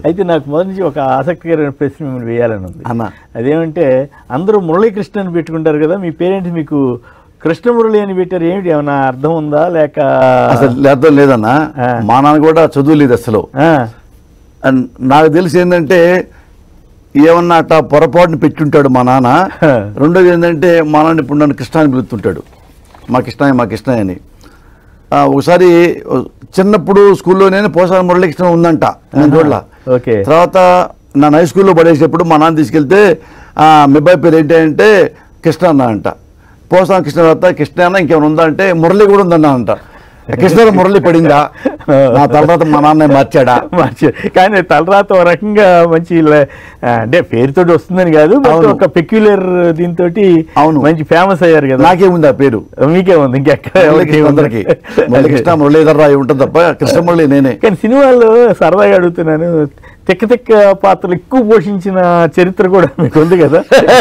అయితే నాకు మొదటి నుంచి ఒక ఆసక్తికరమైన ప్రశ్న మిమ్మల్ని వేయాలని ఉంది అన్న అదేమంటే అందరూ మురళీకృష్ణ అని పెట్టుకుంటారు కదా మీ పేరెంట్స్ మీకు కృష్ణమురళి అని పెట్టారు ఏమిటి ఏమైనా అర్థం ఉందా లేక అసలు అర్థం లేదన్న ఆ. మా నాన్న కూడా చదువు లేదు అసలు ఆ, అండ్ నాకు తెలిసి ఏంటంటే ఏమన్నా అట్లా పొరపాటుని పెట్టుంటాడు మా నాన్న హ. రెండోది ఏంటంటే మా నాన్న ఇప్పుడు నన్ను కృష్ణ అని పిలుస్తుంటాడు మా కృష్ణయ్య మా కృష్ణయ్య అని ఆ, ఒకసారి చిన్నప్పుడు స్కూల్లో నేను పోసాన మురళీకృష్ణ ఉందంట నేను చూడలా ఓకే తర్వాత నా హై స్కూల్లో పడేసేటప్పుడు మా నాన్న తీసుకెళ్తే ఆ, మీ అబ్బాయి పేరు ఏంటి అంటే కృష్ణ అన్న అంట పోసాన కృష్ణ తర్వాత కృష్ణ అన్న ఇంకేమైనా ఉందా అంటే మురళి కూడా ఉందన్న అంట కృష్ణ మురళి పడిందా నా తర్వాత మా నాన్న మార్చాడా మంచి కానీ తలరాత ఒక రకంగా మంచి లే- ఆ, అంటే పేరుతోటి వస్తుందని కాదు but అవును. ఒక పెక్యులర్ దీంతో అవును. మంచి ఫేమస్ అయ్యారు కదా నాకేముంది ఆ పేరు మీకే ఉంది ఇంకెక్కడ ఎవరికీ మురళీకృష్ణ ఉంది. అందరికి మురళీకృష్ణ మురళీధర్ రావు ఉంటుంది తప్ప కృష్ణమురళి నేనే కానీ సినిమాల్లో సరదాగా అడుగుతున్నాను తిక్క తిక్క పాత్రలు ఎక్కువ పోషించిన చరిత్ర కూడా మీకు ఉంది కదా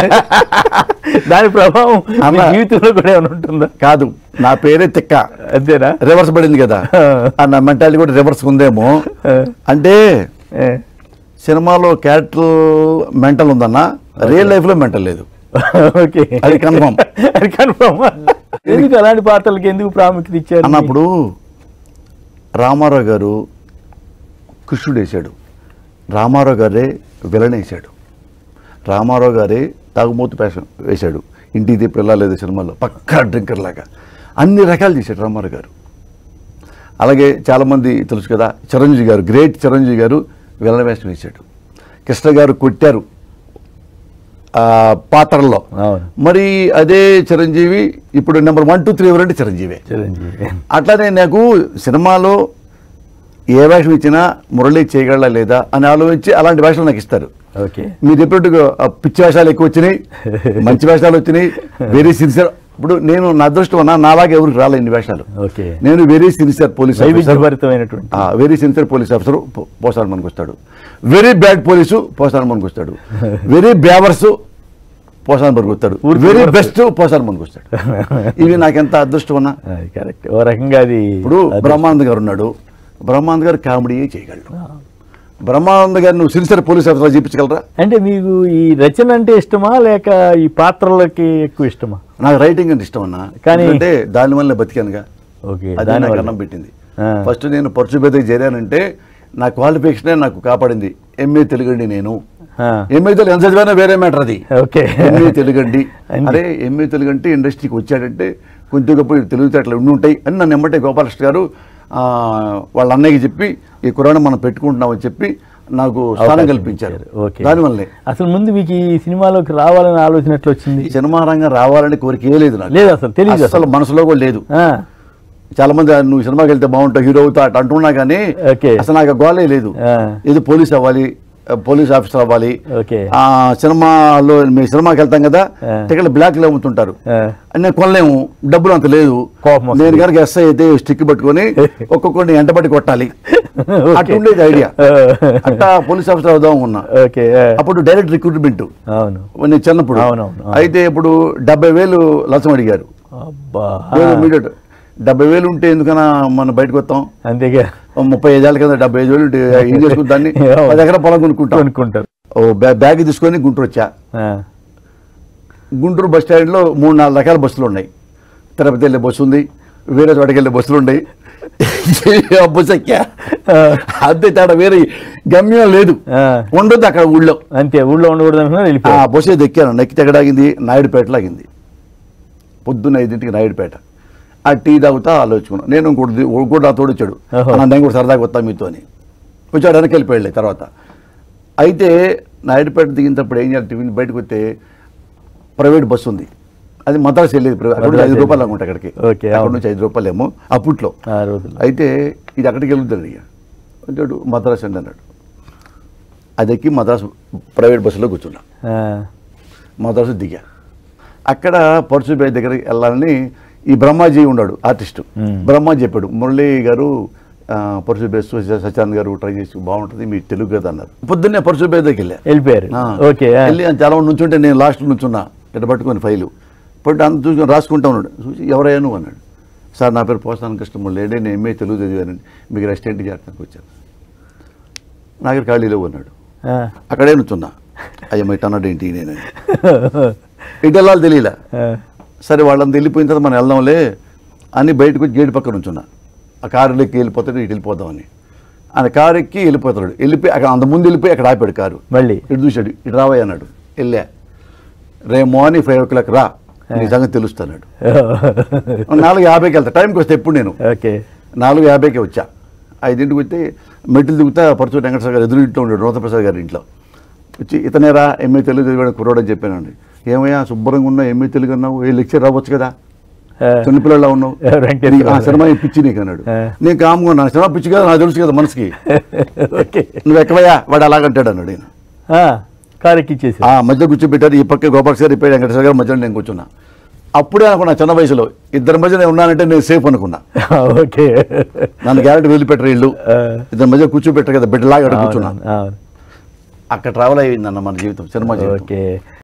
దాని ప్రభావం మీ అన్న. జీవితంలో కూడా ఏమైనా ఉంటుందా కాదు నా పేరే తిక్క అంతేనా రివర్స్ పడింది కదా ఆ నా మెంటాలిటీ కూడా రివర్స్ ఉందేమో అంటే ఏ. సినిమాలో క్యారెక్టర్ మెంటల్ ఉందన్న రియల్ లైఫ్ లో మెంటల్ లేదు ఓకే అది confirm. అది కన్ఫర్మ్ ఎందుకు అలాంటి పాత్రలకి ఎందుకు ప్రాముఖ్యత ఇచ్చారు అన్నప్పుడు రామారావు గారు కృష్ణుడు వేశాడు రామారావు గారే విలన్ వేశాడు రామారావు గారే తాగుమూతి పేషం వేశాడు ఇంటికి దీపు వెళ్ళలేదు సినిమాలో పక్కా డ్రింకర్ లాగా అన్ని రకాలు చేశాడు రామారావు గారు అలాగే చాలామంది తెలుసు కదా చిరంజీవి గారు గ్రేట్ చిరంజీవి గారు విలన్ వేషం వేశాడు కృష్ణ గారు కొట్టారు ఆ, పాత్రల్లో అవును మరి అదే చిరంజీవి ఇప్పుడు నెంబర్ వన్ టూ త్రీ ఎవరంటే చిరంజీవి చిరంజీవి అట్లానే నాకు సినిమాలో ఏ వేషం ఇచ్చినా మురళి చేయగలరా లేదా అని ఆలోచించి అలాంటి వేషాలు నాకు ఇస్తారు ఓకే మీరు చెప్పినట్టుగా ఆ పిచ్చి వేషాలు ఎక్కువ వచ్చినాయి మంచి వేషాలు వచ్చినాయి వెరీ సిన్సియర్ ఇప్పుడు నేను నా అదృష్టం అన్నా నాలాగా ఎవరికి రాలే ఇన్ని వేషాలు ఓకే నేను వెరీ సిన్సియర్ పోలీస్ ఆఫీసర్ వైవిధ్యభరితమైనటువంటి వెరీ సిన్సియర్ పోలీస్ ఆఫీసర్ పోసాడు మనకు వస్తాడు వెరీ బ్యాడ్ పోలీసు పోసాడు మనకు వస్తాడు వెరీ బ్యావర్స్ పోసాడు మనకు వస్తాడు పూర్తి వెరీ reverse. బెస్ట్ పోసాడు మనకు వస్తాడు ఇవి నాకెంత అదృష్టం అన్నా అది కరెక్ట్ ఓ రకంగా అది ఇప్పుడు అది- బ్రహ్మానంద్ గారు ఉన్నాడు బ్రహ్మానంద్ గారు కామెడీయే చేయగలడు బ్రహ్మానంద్ గారు నువ్వు సిన్సియర్ పోలీస్ ఆఫీసర్ చూపించగలరా అంటే మీకు ఈ రచన అంటే ఇష్టమా లేక ఈ పాత్రలకి ఎక్కువ ఇష్టమా నాకు రైటింగ్ అంటే ఇష్టం అన్న కానీ- అంటే దాని వల్ల బతికానుగా ఓకే అదే దానివల్ల. నాకు అన్నం పెట్టింది ఆ. ఫస్ట్ నేను పరుచుబేదకి చేరానంటే నా క్వాలిఫికేషనే నాకు కాపాడింది ఎంఏ తెలుగండి నేను ఆ, ఎంఏ తెలుగు ఎంత చదివినా వేరే మ్యాటర్ అది ఓకే ఎంఏ తెలుగండి అన్ని. అరే ఎంఏ తెలుగు అంటే ఇండస్ట్రీకి వచ్చాడంటే కొంచెం గొప్ప తెలివితేటలు ఉండి ఉంటాయి అని నన్ను ఎమ్మటే గోపాలకృష్ణ గారు ఆ, వాళ్ళ అన్నయ్యకి చెప్పి ఈ కురాణ మనం పెట్టుకుంటున్నామని చెప్పి నాకు స్థానం అవకాశం కల్పించారు ఇచ్చారు. ఓకే. దానివల్లే అసలు ముందు మీకు ఈ సినిమాలోకి రావాలని ఆలోచన ఎట్లా వచ్చింది ఈ సినిమా రంగం రావాలని కోరిక ఏ లేదు నాకు లేదు అసలు తెలియదు అసలు మనసులో కూడా లేదు ఆ, చాలా మంది "ఆ, నువ్వు సినిమాకి వెళ్తే బాగుంటావు హీరో అవుతా అట్లా అంటున్నా కానీ ఓకే. అసలు నాకు ఆ గోలే లేదు ఆ. ఇది పోలీస్ అవ్వాలి ఆ, పోలీస్ ఆఫీసర్ అవ్వాలి ఓకే ఆ సినిమాలో మీ సినిమాకి వెళ్తాం కదా ఆ. టికెట్లు బ్లాక్ లో అమ్ముతుంటారు ఆ, నేను కొనలేము డబ్బులు అంత లేదు కోపం వస్తుంది. నేను కనుక ఎస్ఐ అయితే స్టిక్ పట్టుకొని ఒక్కొక్కరిని ఎంటబడి కొట్టాలి ఓకే. అట్లా ఉండేది ఐడియా ఆ, అట్టా పోలీస్ ఆఫీసర్ అవుదాం ఉన్నా ఓకే ఆ, అప్పుడు డైరెక్ట్ రిక్రూట్మెంట్ అవును నేను చిన్నప్పుడు అవునవును, అవును. అయితే ఇప్పుడు డెబ్బై వేలు లంచం అడిగారు అబ్బా ఇమీడియట్ డెబ్బై వేలు ఉంటే ఎందుకన్నా మనం బయటకు వస్తాం అంతేగా ఓ ముప్పై ఐదేళ్ళ కింద డెబ్బై ఐదు వేలు ఉంటే ఏం చేసుకుంటాం దాన్ని అవును. పది ఎకరా పొలం కొనుక్కుంటాం అనుకుంటారు ఓ బ్యా- బ్యాగ్ తీసుకొని గుంటూరు వచ్చా ఆ, గుంటూరు బస్ స్టాండ్లో మూడు నాలుగు రకాల బస్సులు ఉన్నాయి తిరుపతి వెళ్ళే బస్సు ఉంది వేరే చోటకి వెళ్ళే బస్సులు ఉన్నాయి ఆ బస్సు ఎక్కా ఆ, అంతే తేడా వేరే గమ్యం లేదు ఆ, ఉండదు అక్కడ ఊళ్ళో అంతే ఊళ్ళో ఉండకూడదు అనుకున్నా ఆ వెళ్ళిపోయారు బస్సు ఏది ఎక్కాను నెక్కి ఎక్కడ ఆగింది నాయుడుపేటలో ఆగింది పొద్దున్న ఐదింటికి నాయుడుపేట ఆ టీ తాగుతా ఆలోచుకున్నాను నేను ఇంకోటి ఇంకోటి నా తోడు వచ్చాడు ఓహో. అన్న, నేను కూడా సరదాగా వస్తాను మీతో అని వచ్చాడు వెనక్కి వెళ్ళిపోయాడు తర్వాత అయితే నాయుడుపేట దిగినప్పుడు ఏం చేయాలి టిఫిన్ బయటకు వస్తే ప్రైవేట్ బస్సు ఉంది అది మద్రాసు వెళ్ళేది ప్రైవేట్ అక్కడ నుంచి ఐదు మద్రాసు రూపాయలు అనుకుంటా అక్కడికి ఓకే, అక్కడ అవును. నుంచి ఐదు రూపాయలు ఏమో అప్పట్లో ఆ రోజుల్లో అయితే ఇది అక్కడికి వెళ్తుంది ఇక వచ్చాడు మద్రాసు అండి అన్నాడు అది ఎక్కి మద్రాసు ప్రైవేట్ బస్సులో కూర్చున్నా ఆ, మద్రాసు దిగా అక్కడ పరశుబే దగ్గరికి వెళ్ళాలని ఈ బ్రహ్మాజీ ఉన్నాడు ఆర్టిస్ట్ మ్మ్. బ్రహ్మాజీ చెప్పాడు మురళి గారు పరశుబే సత్యానంద్ గారు ట్రై చేసి బాగుంటుంది మీ తెలుగు కదా అన్నారు పొద్దున్నే పరశుబే దగ్గరికి వెళ్ళా వెళ్ళిపోయారు ఆ. ఓకే ఆ. వెళ్ళి ఆయన చాలా మంది నుంచుంటే నేను లాస్ట్ నుంచున్నా ఇట్లా పట్టుకొని ఫైలు పట్టు అంత చూసుకొని రాసుకుంటా ఉన్నాడు చూసి ఎవరయ్యా నువ్వు అన్నాడు సార్ నా పేరు పోస్తాను కృష్ణమూర్తి లేడే నేను ఎంఏ తెలుగు చదివానండి మీకు రెస్టెంట్ చేస్తానికి వచ్చాను నా దగ్గర ఖాళీ లేవు అన్నాడు ఆ. అక్కడే నుంచున్నా అయ్యమ్మ ఇటు అన్నాడు ఏంటి నేను ఇటు వెళ్ళాలి తెలియలే ఆ. సరే వాళ్ళంతా వెళ్ళిపోయిన తర్వాత మనం వెళ్దాంలే అని బయటకు వచ్చి గేట్ పక్కన ఉంచున్నా ఆ కారులో ఎక్కి వెళ్ళిపోతాడు ఇటు వెళ్ళిపోదామని ఆయన కారు ఎక్కి వెళ్ళిపోతాడు వెళ్ళిపోయి అక్కడ అంత ముందు వెళ్ళిపోయి అక్కడ ఆపాడు కారు మళ్ళీ ఇటు చూశాడు ఇటు రావయ్య అన్నాడు వెళ్ళా రేపు మార్నింగ్ ఫైవ్ ఓ క్లాక్ రా నీ సంగతి తెలుస్తాడు నాలుగు యాభైకి వెళ్తా టైంకి వస్తే ఎప్పుడు నేను ఓకే నాలుగు యాభైకి వచ్చా ఐదింటికి వస్తే మెట్లు దిగుతా పరచు వెంకటేశ్వర గారు ఎదురు ఇంట్లో ఉన్నాడు రోతప్రసాద్ గారి ఇంట్లో వచ్చి ఇతనేరా ఎంఏ తెలుగు చదివాడు కుర్రోడని చెప్పానండి ఏమయ్యా శుభ్రంగా ఉన్నావు ఎంఏ తెలుగు అన్నావు ఏ లెక్చర్ రావచ్చు కదా ఆ. చిన్నపిల్లలా ఉన్నావు వెంకటేశ్వర నీకు ఆ సినిమా ఏం పిచ్చి నీకు అన్నాడు ఆ. నేను కామ్గా ఉన్నాను సినిమా పిచ్చి కదా నాకు తెలుసు కదా మనసుకి ఓకే నువ్వు ఎక్కవయ్యా వాడు అలాగంటాడు అన్నాడు ఈయన. ఆ, కారు ఎక్కిచ్చేసి ఆ మధ్య కూర్చోబెట్టారు ఈ పక్క గోపాల్ గారు ఇప్పుడు వెంకటేశ్వర గారు మధ్యలో నేను కూర్చున్నా అప్పుడే అనుకున్నా చిన్న వయసులో ఇద్దరి మధ్య నేను ఉన్నానంటే నేను సేఫ్ అనుకున్నా ఓకే నన్ను గ్యారెంటీ వదిలిపెట్టరు ఇల్లు ఆ. ఇద్దరి మధ్య కూర్చోబెట్టరు కదా బిడ్డలాగా అక్కడ కూర్చున్నా అవును, అవును. అక్కడ ట్రావెల్ అయ్యిందన్న మన జీవితం సినిమా జీవితం ఓకే